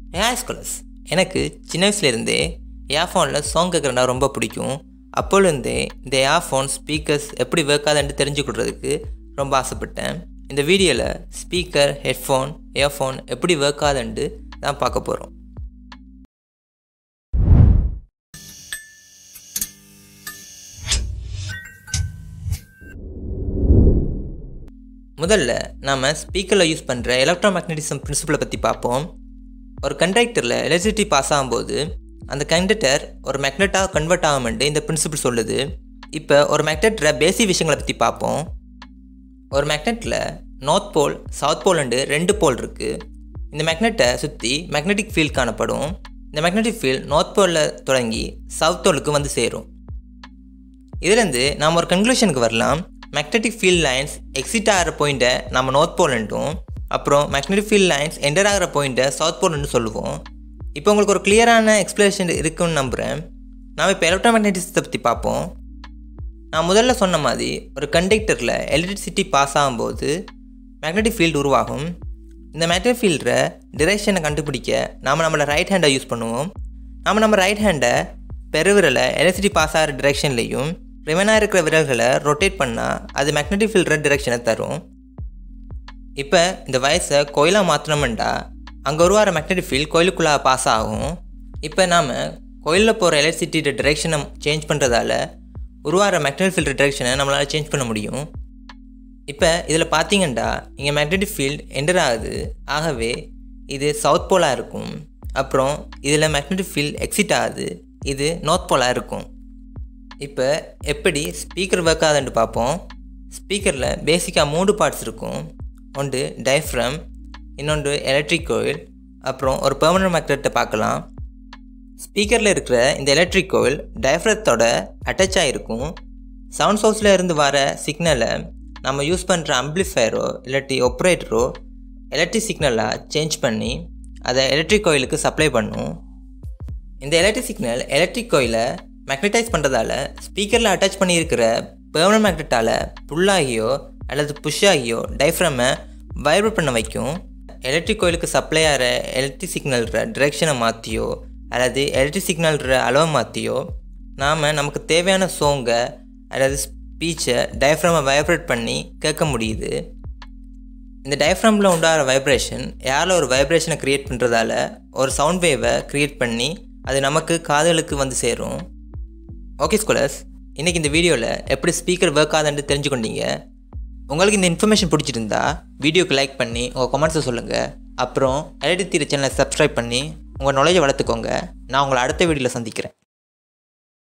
ஏன் ஸ்காலர்ஸ் எனக்கு சின்ன வயசுலேருந்தே ஏர்ஃபோனில் சாங் கேட்குறனா ரொம்ப பிடிக்கும் அப்போலேருந்தே இந்த ஏர்ஃபோன் ஸ்பீக்கர்ஸ் எப்படி ஒர்க் ஆகுதுன்னு தெரிஞ்சுக்கிறதுக்கு ரொம்ப ஆசைப்பட்டேன் இந்த வீடியோவில் ஸ்பீக்கர் ஹெட்ஃபோன் இயர்ஃபோன் எப்படி ஒர்க் ஆகுதுன்ட்டு தான் பார்க்க போகிறோம் முதல்ல நாம் ஸ்பீக்கரில் யூஸ் பண்ணுற எலக்ட்ரோ மேக்னட்டிசம் பிரின்சிபலை பற்றி பார்ப்போம் ஒரு கண்டக்டரில் எலக்ட்ரிசிட்டி பாஸ் ஆகும்போது அந்த கண்டக்டர் ஒரு மேக்னெட்டாக கன்வெர்ட் ஆகும்ட்டு இந்த பிரின்சிபல் சொல்லுது இப்போ ஒரு மேக்னெட்டில் பேசிக் விஷயங்களை பற்றி பார்ப்போம் ஒரு மேக்னெட்டில் நார்த் போல் சவுத் போல்ண்டு ரெண்டு போல் இருக்குது இந்த மேக்னெட்டை சுற்றி மேக்னெட்டிக் ஃபீல்ட் காணப்படும் இந்த மேக்னெட்டிக் ஃபீல்ட் நார்த் போலில் தொடங்கி சவுத் போலுக்கு வந்து சேரும் இதுலேருந்து நாம் ஒரு கன்க்ளூஷனுக்கு வரலாம் மேக்னெட்டிக் ஃபீல்ட் லைன்ஸ் எக்ஸிட் ஆகிற பாயிண்ட்டை நம்ம நார்த் போல்ன்ட்டும் அப்புறம் மேக்னெட்டிக் ஃபீல்ட் லைன்ஸ் என்டர் ஆகிற பாயிண்ட்டை சவுத் போல்னு சொல்லுவோம் இப்போ உங்களுக்கு ஒரு கிளியரான எக்ஸ்பிளேஷன் இருக்குன்னு நம்புகிறேன் நாம் இப்போ எலக்ட்ரோமேக்னட்டிசத்தை பற்றி பார்ப்போம் நான் முதல்ல சொன்ன மாதிரி ஒரு கண்டக்டரில் எலக்ட்ரிசிட்டி பாஸ் ஆகும்போது மேக்னெட்டிக் ஃபீல்டு உருவாகும் இந்த மேக்னெட்டிக் ஃபீல்டை டிரெக்ஷனை கண்டுபிடிக்க நாம் நம்மளோட ரைட் ஹேண்டை யூஸ் பண்ணுவோம் நாம் நம்ம ரைட் ஹேண்டை பெருவிரலை எலக்ட்ரிசிட்டி பாஸ் ஆகிற டிரெக்ஷன்லேயும் ரிமைனாக இருக்கிற விரல்களை ரொட்டேட் பண்ணால் அது மேக்னெட்டிக் ஃபீல்டர் டிரெக்ஷனை தரும் இப்போ இந்த வயசை கோயிலாக மாற்றினோம்டா அங்கே உருவாகிற மேக்னெட்டிக் ஃபீல்ட் கோயிலுக்குள்ளே பாஸ் ஆகும் இப்போ நாம் கோயிலில் போகிற எலக்ட்ரிசிட்டியோட டிரெக்ஷனை சேஞ்ச் பண்ணுறதால உருவாகிற மேக்னெட்டிக் ஃபீல்டர் டிரெக்ஷனை நம்மளால் சேஞ்ச் பண்ண முடியும் இப்போ இதில் பார்த்தீங்கன்னா இங்கே மேக்னெட்டிக் ஃபீல்ட் என்டர் ஆகுது ஆகவே இது சவுத் போலாக இருக்கும் அப்புறம் இதில் மேக்னெட்டிக் ஃபீல்ட் எக்ஸிட் ஆகுது இது நார்த் போலாக இருக்கும் இப்போ எப்படி ஸ்பீக்கர் ஒர்க் ஆகுதுன்னு பார்ப்போம் ஸ்பீக்கரில் பேசிக்காக மூணு பார்ட்ஸ் இருக்கும் ஒன்று டைஃப்ரம் இன்னொன்று எலக்ட்ரிக் கோயில் அப்புறம் ஒரு பெர்மனன்ட் மேக்னெட்டை பார்க்கலாம் ஸ்பீக்கரில் இருக்கிற இந்த எலக்ட்ரிக் கோயில் டயஃப்ரத்தோட அட்டாச் ஆகிருக்கும் சவுண்ட் சோர்ஸில் இருந்து வர சிக்னலை நம்ம யூஸ் பண்ணுற அம்ப்ளிஃபயரோ இல்லாட்டி ஒப்ரேட்டரோ எலக்ட்ரிக் சிக்னலாக சேஞ்ச் பண்ணி அதை எலக்ட்ரிக் கோயிலுக்கு சப்ளை பண்ணும் இந்த எலக்ட்ரிக் சிக்னல் எலக்ட்ரிக் கோயிலை மேக்னடைஸ் பண்ணுறதால ஸ்பீக்கரில் அட்டாச் பண்ணியிருக்கிற பெர்மனன்ட் மேக்னெட்டால் புல்லாகியோ அல்லது புஷ் ஆகியோ டைஃப்ரமை வைப்ரேட் பண்ண வைக்கும் எலக்ட்ரிக் கோயிலுக்கு சப்ளை ஆகிற எலக்ட்ரிக் சிக்னல்ற டிரெக்ஷனை மாற்றியோ அல்லது எலக்ட்ரிக் சிக்னல்ற அளவை மாற்றியோ நாம் நமக்கு தேவையான சோங்கை அல்லது ஸ்பீச்சை டயஃப்ரமை வைப்ரேட் பண்ணி கேட்க முடியுது இந்த டயஃப்ரமில் உண்டாகிற வைப்ரேஷன் யாரில் ஒரு வைப்ரேஷனை க்ரியேட் பண்ணுறதால ஒரு சவுண்ட் வேவை க்ரியேட் பண்ணி அது நமக்கு காதுகளுக்கு வந்து சேரும் ஓகே ஸ்கூலர்ஸ் இன்றைக்கி இந்த வீடியோவில் எப்படி ஸ்பீக்கர் ஒர்க் ஆகுதுன்னு தெரிஞ்சுக்கொண்டீங்க உங்களுக்கு இந்த இன்ஃபர்மேஷன் பிடிச்சிருந்தா வீடியோக்கு லைக் பண்ணி உங்கள் கமெண்ட்ஸை சொல்லுங்கள் அப்புறம் எலடி தீர சேனலை சப்ஸ்கிரைப் பண்ணி உங்கள் நாலேஜை வளர்த்துக்கோங்க நான் உங்களை அடுத்த வீடியோவில் சந்திக்கிறேன்